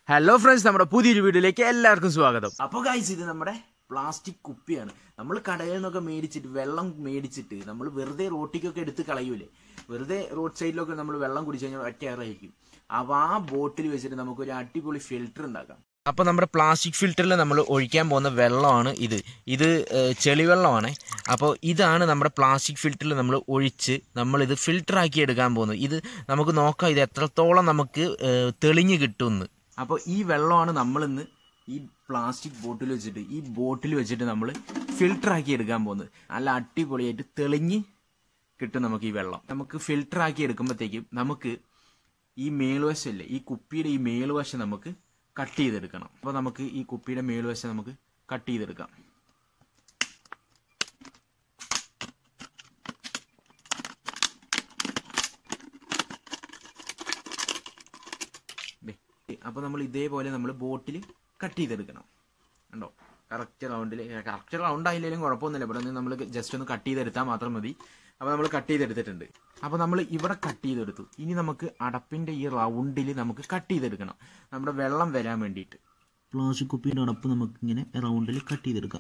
hello friends നമ്മുടെ പുതിയൊരു വീഡിയോയിലേക്ക് എല്ലാവർക്കും സ്വാഗതം അപ്പോൾ ഗൈസ് ഇത് നമ്മുടെ പ്ലാസ്റ്റിക് കുപ്പിയാണ് നമ്മൾ കടയിൽ നിന്നൊക്കെ മേടിച്ചിട്ട് വെള്ളം മേടിച്ചിട്ട് നമ്മൾ വെറുതെ റോട്ടിക്കൊക്കെ എടുത്ത് കളയൂലേ വെറുതെ റോഡ് സൈഡിലൊക്കെ നമ്മൾ വെള്ളം കുടിച്ചു കഴിഞ്ഞാൽ ഒറ്റയാറായിരിക്കും അപ്പോൾ ആ ബോട്ടിൽ വെച്ചിട്ട് നമുക്കൊരു അടിപൊളി ഫിൽറ്റർ ഉണ്ടാക്കാം അപ്പോൾ നമ്മുടെ പ്ലാസ്റ്റിക് ഫിൽറ്ററിൽ നമ്മൾ ഒഴിക്കാൻ പോകുന്ന വെള്ളമാണ് ഇത് ഇത് ഏഹ്, ചെളിവെള്ളമാണ് അപ്പോൾ ഇതാണ് നമ്മുടെ പ്ലാസ്റ്റിക് ഫിൽറ്ററിൽ നമ്മൾ ഒഴിച്ച് നമ്മളിത് ഫിൽറ്ററാക്കി എടുക്കാൻ പോകുന്നത് ഇത് നമുക്ക് നോക്കാം ഇത് എത്രത്തോളം നമുക്ക് ഏഹ്, തെളിഞ്ഞ് കിട്ടുമെന്ന് അപ്പോൾ ഈ വെള്ളമാണ് നമ്മളിന്ന് ഈ പ്ലാസ്റ്റിക് ബോട്ടിൽ വെച്ചിട്ട് ഈ ബോട്ടിൽ വെച്ചിട്ട് നമ്മൾ ഫിൽറ്ററാക്കി എടുക്കാൻ പോകുന്നത് നല്ല അടിപൊളിയായിട്ട് തെളിഞ്ഞ് കിട്ടും നമുക്ക് ഈ വെള്ളം നമുക്ക് ഫിൽറ്ററാക്കി എടുക്കുമ്പോഴത്തേക്കും നമുക്ക് ഈ മേൽവശമില്ലേ ഈ കുപ്പിയുടെ ഈ മേൽവശം നമുക്ക് കട്ട് ചെയ്തെടുക്കണം അപ്പോൾ നമുക്ക് ഈ കുപ്പിയുടെ മേൽവശം നമുക്ക് കട്ട് ചെയ്തെടുക്കാം അപ്പോൾ നമ്മൾ ഇതേപോലെ നമ്മൾ ബോട്ടിൽ കട്ട് ചെയ്തെടുക്കണം കണ്ടോ കറക്റ്റ് റൗണ്ടിൽ കറക്റ്റ് റൗണ്ട് ആയില്ലെങ്കിലും കുഴപ്പമൊന്നുമില്ല ഇവിടെ നിന്ന് നമ്മൾ ജസ്റ്റ് ഒന്ന് കട്ട് ചെയ്തെടുത്താൽ മാത്രം മതി അപ്പോൾ നമ്മൾ കട്ട് ചെയ്തെടുത്തിട്ടുണ്ട് അപ്പോൾ നമ്മൾ ഇവിടെ കട്ട് ചെയ്തെടുത്തു ഇനി നമുക്ക് അടപ്പിൻ്റെ ഈ റൗണ്ടിൽ നമുക്ക് കട്ട് ചെയ്തെടുക്കണം നമ്മുടെ വെള്ളം വരാൻ വേണ്ടിയിട്ട് പ്ലാസ്റ്റിക് കുപ്പിയുടെ അടപ്പ് നമുക്ക് ഇങ്ങനെ റൗണ്ടിൽ കട്ട് ചെയ്തെടുക്കാം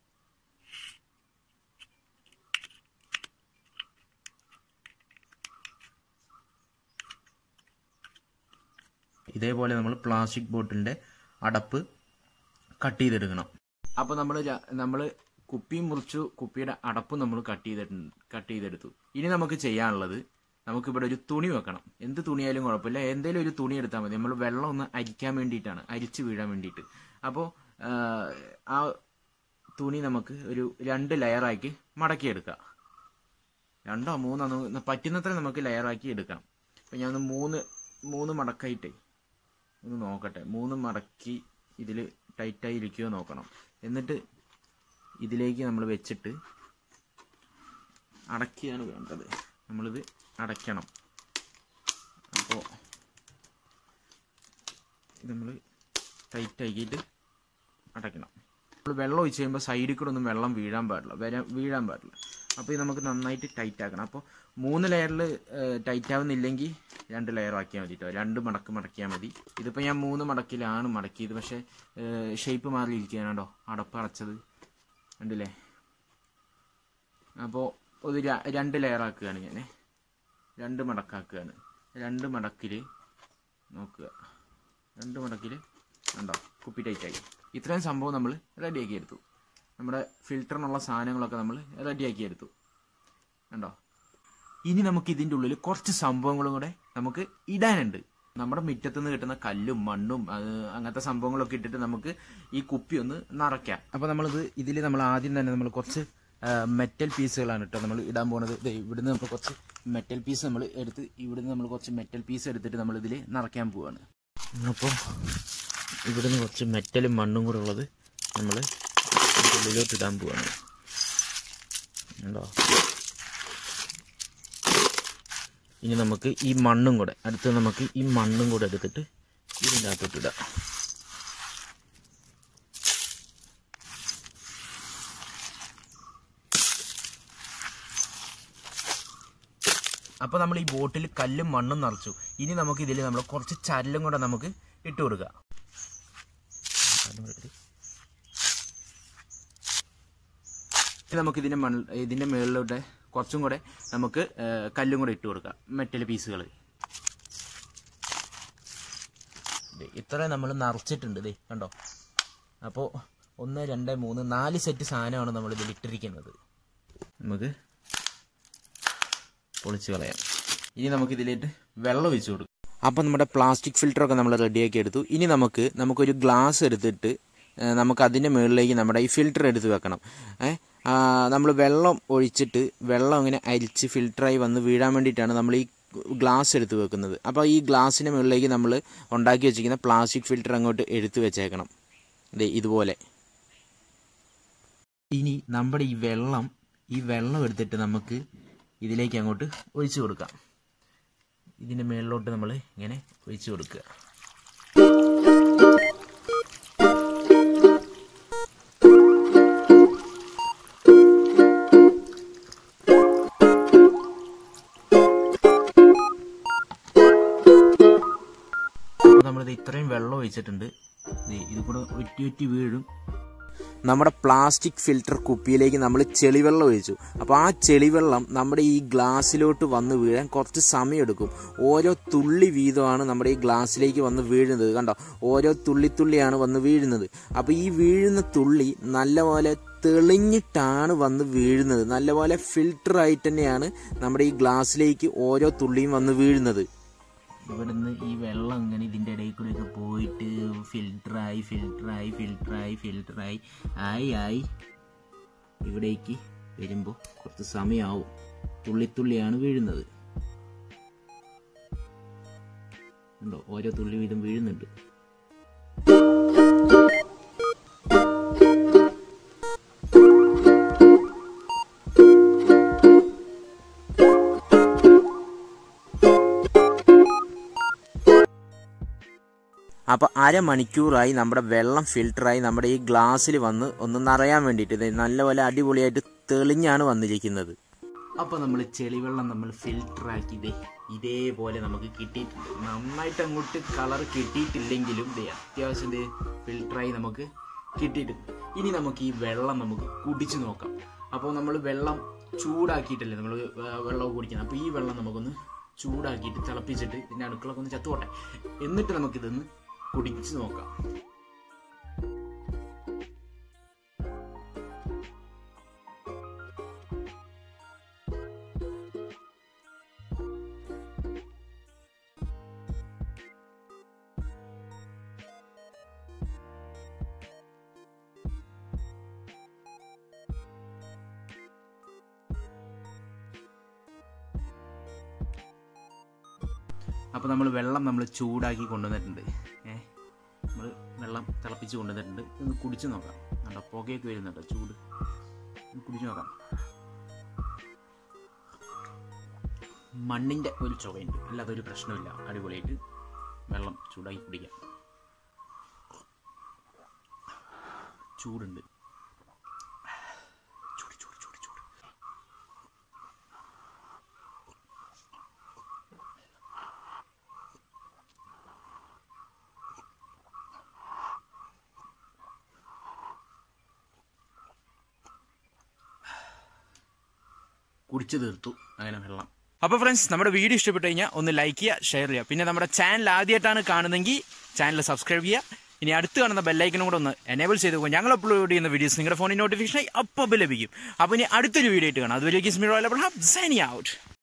ഇതേപോലെ നമ്മൾ പ്ലാസ്റ്റിക് ബോട്ടിലിൻ്റെ അടപ്പ് കട്ട് ചെയ്തെടുക്കണം അപ്പോൾ നമ്മൾ നമ്മൾ കുപ്പി മുറിച്ചു കുപ്പിയുടെ അടപ്പ് നമ്മൾ കട്ട് ചെയ്തിട്ടുണ്ട് കട്ട് ചെയ്തെടുത്തു ഇനി നമുക്ക് ചെയ്യാനുള്ളത് നമുക്കിവിടെ ഒരു തുണി വെക്കണം എന്ത് തുണിയായാലും കുഴപ്പമില്ല എന്തെങ്കിലും ഒരു തുണി എടുത്താൽ മതി നമ്മൾ വെള്ളം ഒന്ന് അരിക്കാൻ വേണ്ടിയിട്ടാണ് അരിച്ച് വീഴാൻ വേണ്ടിയിട്ട് അപ്പോൾ ആ തുണി നമുക്ക് ഒരു രണ്ട് ലെയറാക്കി മടക്കിയെടുക്കാം രണ്ടോ മൂന്നോ ഒന്ന് പറ്റുന്നത്ര നമുക്ക് ലെയറാക്കി എടുക്കാം അപ്പം ഞാൻ ഒന്ന് മൂന്ന് മൂന്ന് മടക്കായിട്ടേ ഒന്ന് നോക്കട്ടെ മൂന്ന് മടക്കി ഇതിൽ ടൈറ്റായി ഇരിക്കുമോ നോക്കണം എന്നിട്ട് ഇതിലേക്ക് നമ്മൾ വെച്ചിട്ട് അടക്കിയാണ് വേണ്ടത് നമ്മളിത് അടയ്ക്കണം അപ്പോൾ ഇത് നമ്മൾ ടൈറ്റ് ആക്കിയിട്ട് അടയ്ക്കണം നമ്മൾ വെള്ളം ഒഴിച്ച് കഴിയുമ്പോൾ സൈഡിൽ കൂടെ ഒന്നും വെള്ളം വീഴാൻ പാടില്ല വരാൻ വീഴാൻ പാടില്ല അപ്പോൾ ഇത് നമുക്ക് നന്നായിട്ട് ടൈറ്റ് ആക്കണം അപ്പോൾ മൂന്ന് ലെയറിൽ ടൈറ്റ് ആവുന്നില്ലെങ്കിൽ രണ്ട് ലെയർ ആക്കിയാൽ മതി കേട്ടോ രണ്ട് മടക്ക് മടക്കിയാൽ മതി ഇതിപ്പോൾ ഞാൻ മൂന്ന് മടക്കിലാണ് മടക്കിയത് പക്ഷേ ഷേപ്പ് മാറിയിരിക്കുകയാണോ അടപ്പ് അടച്ചത് കണ്ടില്ലേ അപ്പോൾ ഒരു ര- രണ്ട് ലെയർ ആക്കുകയാണ് ഞാൻ രണ്ട് മടക്കാക്കുകയാണ് രണ്ട് മടക്കിൽ നോക്കുക രണ്ട് മടക്കിൽ ഉണ്ടോ കുപ്പി ടൈറ്റായി ഇത്രയും സംഭവം നമ്മൾ റെഡിയാക്കി എടുത്തു നമ്മുടെ ഫിൽറ്ററിനുള്ള സാധനങ്ങളൊക്കെ നമ്മൾ റെഡിയാക്കി എടുത്തു കണ്ടോ ഇനി നമുക്ക് ഇതിൻ്റെ ഉള്ളിൽ കുറച്ച് സംഭവങ്ങളും കൂടെ നമുക്ക് ഇടാനുണ്ട് നമ്മുടെ മുറ്റത്ത് നിന്ന് കിട്ടുന്ന കല്ലും മണ്ണും അത് അങ്ങനത്തെ സംഭവങ്ങളൊക്കെ ഇട്ടിട്ട് നമുക്ക് ഈ കുപ്പി ഒന്ന് നിറയ്ക്കാം അപ്പോൾ നമ്മളിത് ഇതിൽ നമ്മൾ ആദ്യം തന്നെ നമ്മൾ കുറച്ച് മെറ്റൽ പീസുകളാണ് കേട്ടോ നമ്മൾ ഇടാൻ പോകുന്നത് ദേ ഇവിടുന്ന് നമ്മൾ കുറച്ച് മെറ്റൽ പീസ് നമ്മൾ എടുത്ത് ഇവിടുന്ന് നമ്മൾ കുറച്ച് മെറ്റൽ പീസ് എടുത്തിട്ട് നമ്മൾ ഇതിൽ നിറയ്ക്കാൻ പോവാണ് അപ്പോൾ ഇവിടുന്ന് കുറച്ച് മെറ്റലും മണ്ണും കൂടെ ഉള്ളത് നമ്മൾ ഉള്ളിലോട്ട് ഇടാൻ പോവാണ് ഉണ്ടോ ഇനി നമുക്ക് ഈ മണ്ണും കൂടെ അടുത്ത് നമുക്ക് ഈ മണ്ണും കൂടെ എടുത്തിട്ട് ഇതിൻ്റെ അകത്തോട്ട് ഇടാം അപ്പോൾ നമ്മൾ ഈ ബോട്ടിൽ കല്ലും മണ്ണും നിറച്ചു ഇനി നമുക്ക് ഇതിൽ നമ്മൾ കുറച്ച് ചരലും കൂടെ നമുക്ക് ഇട്ട് കൊടുക്കുക ഇനി നമുക്ക് ഇതിൻ്റെ മണ്ണ് ഇതിൻ്റെ മുകളിലൂടെ കുറച്ചും കൂടെ നമുക്ക് ആ, കല്ലും കൂടെ ഇട്ട് കൊടുക്കാം മെറ്റൽ പീസുകൾ ഇത്ര നമ്മൾ നിറച്ചിട്ടുണ്ട് ദേ കണ്ടോ അപ്പോൾ ഒന്ന് രണ്ട് മൂന്ന് നാല് സെറ്റ് സാധനമാണ് നമ്മൾ ഇതിൽ ഇട്ടിരിക്കുന്നത് നമുക്ക് പൊളിച്ച് കളയാം ഇനി നമുക്ക് ഇതിലേക്ക് വെള്ളം ഒഴിച്ചു കൊടുക്കും അപ്പോൾ നമ്മുടെ പ്ലാസ്റ്റിക് ഫിൽറ്ററൊക്കെ നമ്മൾ റെഡിയാക്കി എടുത്തു ഇനി നമുക്ക് നമുക്കൊരു ഗ്ലാസ് എടുത്തിട്ട് ഏ, നമുക്ക് അതിൻ്റെ മുകളിലേക്ക് നമ്മുടെ ഈ ഫിൽറ്റർ എടുത്ത് വെക്കണം ഏ നമ്മൾ വെള്ളം ഒഴിച്ചിട്ട് വെള്ളം ഇങ്ങനെ അരിച്ച് ഫിൽറ്ററായി വന്ന് വീഴാൻ വേണ്ടിയിട്ടാണ് നമ്മൾ ഈ ഗ്ലാസ് എടുത്ത് വെക്കുന്നത് അപ്പോൾ ഈ ഗ്ലാസിൻ്റെ മുകളിലേക്ക് നമ്മൾ ഉണ്ടാക്കി വെച്ചിരിക്കുന്ന പ്ലാസ്റ്റിക് ഫിൽറ്റർ അങ്ങോട്ട് എടുത്ത് വെച്ചേക്കണം ദേ ഇതുപോലെ ഇനി നമ്മുടെ ഈ വെള്ളം ഈ വെള്ളം എടുത്തിട്ട് നമുക്ക് ഇതിലേക്ക് അങ്ങോട്ട് ഒഴിച്ചു കൊടുക്കാം ഇതിൻ്റെ മുകളിലോട്ട് നമ്മൾ ഇങ്ങനെ ഒഴിച്ചു കൊടുക്കുക നമ്മളിത് ഇത്രയും വെള്ളം ഒഴിച്ച് ഒഴിച്ചിട്ടുണ്ട് ദേ ഇത് കൂടെ ഒറ്റി ഒറ്റി വീഴും നമ്മുടെ പ്ലാസ്റ്റിക് ഫിൽറ്റർ കുപ്പിയിലേക്ക് നമ്മൾ ചെളിവെള്ളം ഒഴിച്ചു അപ്പോൾ ആ ചെളിവെള്ളം നമ്മുടെ ഈ ഗ്ലാസ്സിലോട്ട് വന്ന് വീഴാൻ കുറച്ച് സമയമെടുക്കും ഓരോ തുള്ളി വീതമാണ് നമ്മുടെ ഈ ഗ്ലാസ്സിലേക്ക് വന്ന് വീഴുന്നത് കണ്ടോ ഓരോ തുള്ളി തുള്ളിയാണ് വന്ന് വീഴുന്നത് അപ്പോൾ ഈ വീഴുന്ന തുള്ളി നല്ലപോലെ തെളിഞ്ഞിട്ടാണ് വന്ന് വീഴുന്നത് നല്ലപോലെ ഫിൽട്ടർ ആയിട്ട് തന്നെയാണ് നമ്മുടെ ഈ ഗ്ലാസ്സിലേക്ക് ഓരോ തുള്ളിയും വന്ന് വീഴുന്നത് ഇവിടുന്ന് ഈ വെള്ളം ഇങ്ങനെ ഇതിൻ്റെ ഇടയിൽ കൂടെ ഒക്കെ പോയിട്ട് ഫിൽട്ടറായി ഫിൽട്ടറായി ഫിൽട്ടറായി ഫിൽട്ടറായി ആയി ആയി ഇവിടേക്ക് വരുമ്പോൾ കുറച്ച് സമയമാവും തുള്ളിത്തുള്ളിയാണ് വീഴുന്നത് ഉണ്ടോ ഓരോ തുള്ളി വീതം വീഴുന്നുണ്ട് അപ്പോൾ അരമണിക്കൂറായി നമ്മുടെ വെള്ളം ഫിൽട്ടറായി നമ്മുടെ ഈ ഗ്ലാസ്സിൽ വന്ന് ഒന്ന് നിറയാൻ വേണ്ടിയിട്ട് ഇത് നല്ലപോലെ അടിപൊളിയായിട്ട് തെളിഞ്ഞാണ് വന്നിരിക്കുന്നത് അപ്പോൾ നമ്മൾ ചെളിവെള്ളം നമ്മൾ ഫിൽട്ടറാക്കി ഇതേ ഇതേപോലെ നമുക്ക് കിട്ടിയിട്ടുണ്ട് നന്നായിട്ട് അങ്ങോട്ട് കളർ കിട്ടിയിട്ടില്ലെങ്കിലും ഇതേ അത്യാവശ്യം ഇതേ ഫിൽട്ടറായി നമുക്ക് കിട്ടിയിട്ടുണ്ട് ഇനി നമുക്ക് ഈ വെള്ളം നമുക്ക് കുടിച്ച് നോക്കാം അപ്പോൾ നമ്മൾ വെള്ളം ചൂടാക്കിയിട്ടല്ലേ നമ്മൾ വെള്ളം കുടിക്കുന്നത് അപ്പോൾ ഈ വെള്ളം നമുക്കൊന്ന് ചൂടാക്കിയിട്ട് തിളപ്പിച്ചിട്ട് ഇതിൻ്റെ അണുക്കളൊക്കെ ഒന്ന് ചത്തുപോട്ടെ എന്നിട്ട് നമുക്കിതൊന്ന് കുടിച്ച് നോക്കാം അപ്പോൾ നമ്മൾ വെള്ളം നമ്മൾ ചൂടാക്കി കൊണ്ടുവന്നിട്ടുണ്ട് ഏ നമ്മൾ വെള്ളം തിളപ്പിച്ച് കൊണ്ടുവന്നിട്ടുണ്ട് ഒന്ന് കുടിച്ച് നോക്കാം കണ്ടോ പുകയൊക്കെ വരുന്നുണ്ടോ ചൂട് ഒന്ന് കുടിച്ച് നോക്കാം മണ്ണിൻ്റെ ഒരു ചുവയുണ്ട് അല്ലാതെ ഒരു പ്രശ്നമില്ല അടിപൊളിയായിട്ട് വെള്ളം ചൂടാക്കി കുടിക്കാം ചൂടുണ്ട് ചൂട് ചൂട് ചൂട് ചൂട് കുടിച്ചു തീർത്തു അങ്ങനെ വെള്ളം അപ്പോൾ ഫ്രണ്ട്സ് നമ്മുടെ വീഡിയോ ഇഷ്ടപ്പെട്ടു കഴിഞ്ഞാൽ ഒന്ന് ലൈക്ക് ചെയ്യുക ഷെയർ ചെയ്യുക പിന്നെ നമ്മുടെ ചാനൽ ആദ്യമായിട്ടാണ് കാണുന്നതെങ്കിൽ ചാനൽ സബ്സ്ക്രൈബ് ചെയ്യുക ഇനി അടുത്ത് കാണുന്ന ബെല്ലൈക്കനും കൂടെ ഒന്ന് എനേബിൾ ചെയ്ത് പോകും ഞങ്ങൾ അപ്ലോഡ് ചെയ്യുന്ന വീഡിയോസ് നിങ്ങളുടെ ഫോണിൽ നോട്ടിഫിക്കേഷനായി അപ്പോൾ ലഭിക്കും അപ്പോൾ ഇനി അടുത്തൊരു വീഡിയോ ആയിട്ട് കാണാം അതുവരെ സ്മിറോ സൈനി ഔട്ട്